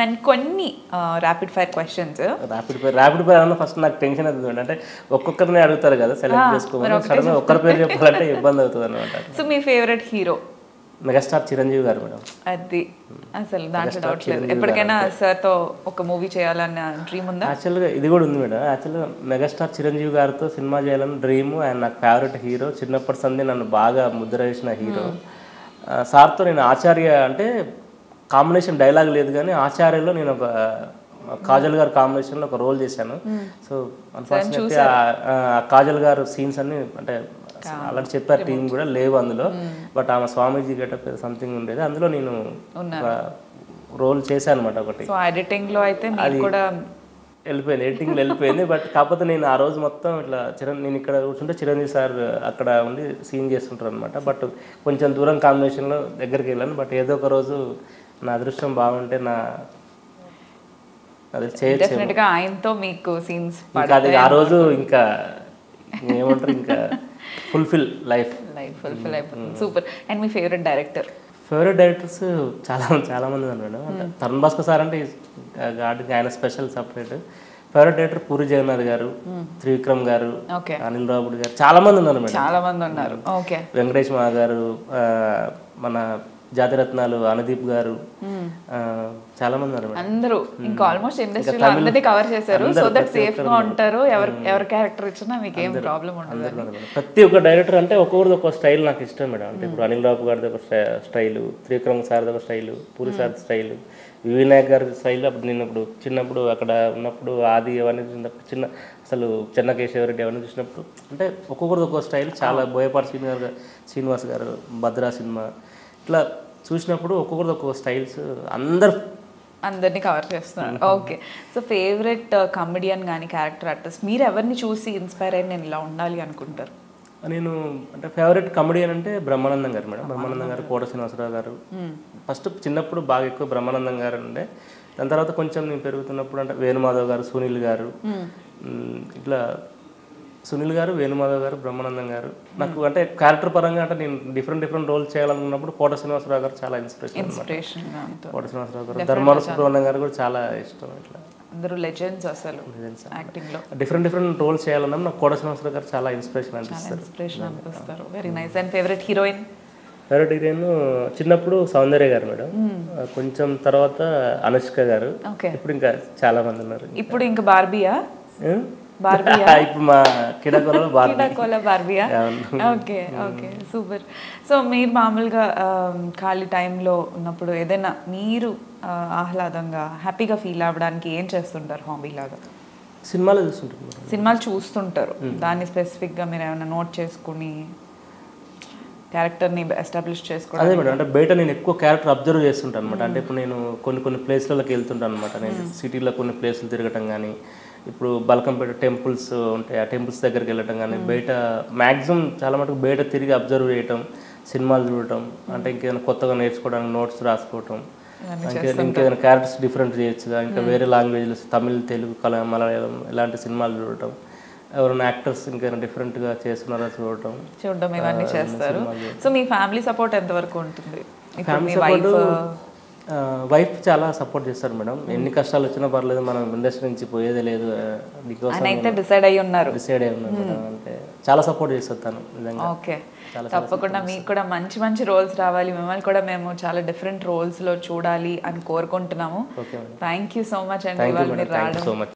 And కొన్ని rapid fire questions rapid పేరు rapid పేరు అన్న ఫస్ట్ నాకు టెన్షన్ అవుతుంది అంటే ఒక్కొక్కరిని అడుగుతారు కదా సెలెక్ట్ చేసుకోమని సడన్ ఒక్కరి పేరు చెప్పాలంటే ఇబ్బంది అవుతుంది అనమాట సో మీ ఫేవరెట్ హీరో మెగాస్టార్ చిరంజీవి గారు మేడం అది అసలు దాంట్లో డౌట్ లేదు ఎప్పటికైనా సార్తో ఒక మూవీ చేయాలన్న డ్రీమ్ ఉందా యాక్చువల్గా ఇది కూడా ఉంది మేడం యాక్చువల్గా మెగాస్టార్ చిరంజీవి గారితో సినిమా చేయాలని డ్రీమ్ ఆయన నాకు ఫేవరెట్ హీరో చిన్నప్పటి సంది నన్ను బాగా ముద్ర వేసిన హీరో ఆ, సార్తో నేను ఆచార్య అంటే కాంబినేషన్ డైలాగ్ లేదు కానీ ఆచార్యలో నేను ఒక కాజల్ గారు కాంబినేషన్లో ఒక రోల్ చేశాను సో అన్ఫార్చునేట్లీ ఆ కాజల్ గారు సీన్స్ అన్ని అంటే అలాంటి చెప్పారు టీం కూడా లేవు అందులో బట్ ఆమె స్వామీజీ గెటప్ సంథింగ్ ఉండేది అందులో నేను రోల్ చేశాను అనమాట ఒకటి సో ఎడిటింగ్ లో అయితే మీరు కూడా వెళ్ళిపోయింది ఎడిటింగ్లో వెళ్ళిపోయింది బట్ కాకపోతే నేను ఆ రోజు మొత్తం ఇట్లా చిరణ్ నేను ఇక్కడ కూర్చుంటే చిరంజీవి సార్ అక్కడ ఉండి సీన్ చేస్తుంటారు అనమాట బట్ కొంచెం దూరం కాంబినేషన్లో దగ్గరికి వెళ్ళాను బట్ ఏదో ఒక రోజు నా అదృష్టం బాగుంటే నా అది చేయొచ్చు డెఫినెట్ గా ఆయనతో మీకు సీన్స్ ఇంకా అది ఆ రోజు ఇంకా ఏమంటారు ఇంకా ఫుల్ఫిల్ లైఫ్ లైఫ్ ఫుల్ఫిల్ అయిపోతుంది సూపర్ అండ్ మీ ఫేవరెట్ డైరెక్టర్ ఫేవరెట్ డైరెక్టర్స్ చాలా చాలా మంది ఉన్నారు మేడం అంటే తరుణ్ భాస్కర్ సార్ అంటే గాడికి ఆయన special separate favourite director Puri Jagannadh గారు త్రివిక్రమ్ గారు ఓకే అనిల్ రావుడు గారు చాలా మంది ఉన్నారు మేడం చాలా మంది ఉన్నారు ఓకే వెంకటేష్ మా గారు ఆ, మన జాతిరత్నాలు అనుదీప్ గారు ఆ, చాలా మంది ఉన్నారు మేడం అందరూ ఇంకా ఆల్మోస్ట్ ఇండస్ట్రీలో అందరినీ కవర్ చేశారు సో దట్ సేఫ్ గా ఉంటారు ఎవరు ఎవరి క్యారెక్టర్ ఇచ్చినా మీకు ఏం ప్రాబ్లం ఉండదు అందరూ ఉన్నారు మేడం. ప్రతి ఒక్క డైరెక్టర్ అంటే ఒక్కొక్కరిది ఒక స్టైల్ నాకు ఇష్టం మేడం అంటే ఇప్పుడు అనిల్ రావు గారిది ఒక స్టైల్ త్రివిక్రమ్ సార్ది ఒక style Puri sir style Vinayak గారి స్టైల్ అప్పుడు నేను ఇప్పుడు చిన్నప్పుడు అక్కడ ఉన్నప్పుడు ఆది అవన్నీ చూసినప్పుడు చిన్న అసలు చెన్న కేశవరెడ్డి అవన్నీ చూసినప్పుడు అంటే ఒక్కొక్కరిది ఒక్కొక్క స్టైల్ చాలా బోయపాటి శ్రీనివాస్ గారు శ్రీనివాస్ గారు భద్రా సినిమా ఇట్లా చూసినప్పుడు ఒక్కొక్కరిది ఒక్కొక్క స్టైల్స్ అందరు అందరినీ కవర్ చేస్తున్నారు ఓకే సో ఫేవరెట్ కమెడియన్ కానీ క్యారెక్టర్ ఆర్టిస్ట్ మీరు ఎవరిని చూసి ఇన్స్పైర్ అయ్యి నేను ఇలా ఉండాలి అనుకుంటారు నేను అంటే ఫేవరెట్ కమెడియన్ అంటే బ్రహ్మానందం గారు మేడం బ్రహ్మానందం గారు కోట శ్రీనివాసరావు గారు ఫస్ట్ చిన్నప్పుడు బాగా ఎక్కువ బ్రహ్మానందం గారు ఉండే దాని తర్వాత కొంచెం నేను పెరుగుతున్నప్పుడు అంటే వేణుమాధవ్ గారు సునీల్ గారు మ్, ఇట్లా సునీల్ గారు వేణుమాధవ్ గారు బ్రహ్మానందం గారు నాకు అంటే క్యారెక్టర్ పరంగా అంటే నేను డిఫరెంట్ డిఫరెంట్ రోల్స్ చేయాలనుకున్నప్పుడు కోట శ్రీనివాసరావు గారు చాలా ఇన్స్పిరేషన్ అనమాట ఇన్స్పిరేషన్ గా ఉంటుంది కోట శ్రీనివాసరావు గారు ధర్మాన సుబ్రహ్మణ్యం గారు కూడా చాలా ఇష్టం ఇట్లా అందరూ లెజెండ్స్ అసలు యాక్టింగ్ లో డిఫరెంట్ డిఫరెంట్ రోల్స్ చేయాలన్నప్పుడు నాకు కోట శ్రీనివాసరావు గారు చాలా ఇన్స్పిరేషన్ అనిపిస్తారు ఇన్స్పిరేషన్ అనిపిస్తారు very nice and favourite heroine favourite heroine చిన్నప్పుడు సౌందర్య గారు మేడం ఆ, కొంచెం తర్వాత అనుష్క గారు ఓకే ఇప్పుడు ఇంకా చాలా మంది ఉన్నారు ఇప్పుడు ఇంకా బార్బియా ఏ? బార్బియా ఇప్పుడు మా కిడకోలో బాగా కీడాకోల బార్బియా ఓకే ఓకే సూపర్ సో మీరు మామూలుగా ఆ, ఖాళీ టైంలో ఉన్నప్పుడు ఏదైనా మీరు ఆ, ఆహ్లాదంగా హ్యాపీగా ఫీల్ అవ్వడానికి ఏం చేస్తుంటారు హాబీ లాగా సినిమాలో చూస్తుంటారు మేడం సినిమాలు చూస్తుంటారు దాన్ని స్పెసిఫిక్గా మీరు ఏమైనా నోట్ చేసుకుని క్యారెక్టర్ని ఎస్టాబ్లిష్ చేసుకోవడం అదే మేడం అంటే బయట నేను ఎక్కువ క్యారెక్టర్ అబ్జర్వ్ చేస్తుంటాను అనమాట అంటే ఇప్పుడు నేను కొన్ని కొన్ని ప్లేస్లలోకి వెళ్తుంటాను అనమాట నేను సిటీలో కొన్ని ప్లేసులు తిరగటం కానీ ఇప్పుడు బల్కంపేట టెంపుల్స్ ఉంటాయి ఆ టెంపుల్స్ దగ్గరికి వెళ్ళటం కానీ బయట మ్యాక్సిమం చాలా మటుకు బయట తిరిగి అబ్జర్వ్ చేయటం సినిమాలు చూడటం అంటే ఇంకేదైనా కొత్తగా నేర్చుకోవడానికి నోట్స్ రాసుకోవటం ఇంకా ఇంకేదైనా క్యారెక్టర్స్ డిఫరెంట్ చేయొచ్చుగా ఇంకా వేరే లాంగ్వేజ్లు తమిళ్ తెలుగు కల మలయాళం ఇలాంటి సినిమాలు చూడటం ఎవరైనా యాక్టర్స్ ఇంకేమైనా డిఫరెంట్గా చేస్తున్నారో చూడటం చూడడం ఇవన్నీ చేస్తారు సో మీ ఫ్యామిలీ సపోర్ట్ ఎంతవరకు ఉంటుంది ఇప్పుడు ఫ్యామిలీ మీ వైఫ్ వైఫ్ చాలా సపోర్ట్ చేస్తారు మేడం ఎన్ని కష్టాలు వచ్చినా పర్లేదు మనం ఇండస్ట్రీ నుంచి పోయేదే లేదు ఆ, నీకోసం ఆయన అయితే డిసైడ్ అయ్యి ఉన్నారు డిసైడ్ అయి ఉన్నాను మేడం అంటే చాలా సపోర్ట్ చేస్తారు తను నిజంగా ఓకే తప్పకుండా మీకు కూడా మంచి మంచి రోల్స్ రావాలి మిమ్మల్ని కూడా మేము చాలా డిఫరెంట్ రోల్స్ లో చూడాలి అని కోరుకుంటున్నాము okay madam thank you so much అండి థ్యాంక్ యూ ఇవాళ మేడం మీరు థ్యాంక్ రావడం యూ సో మచ్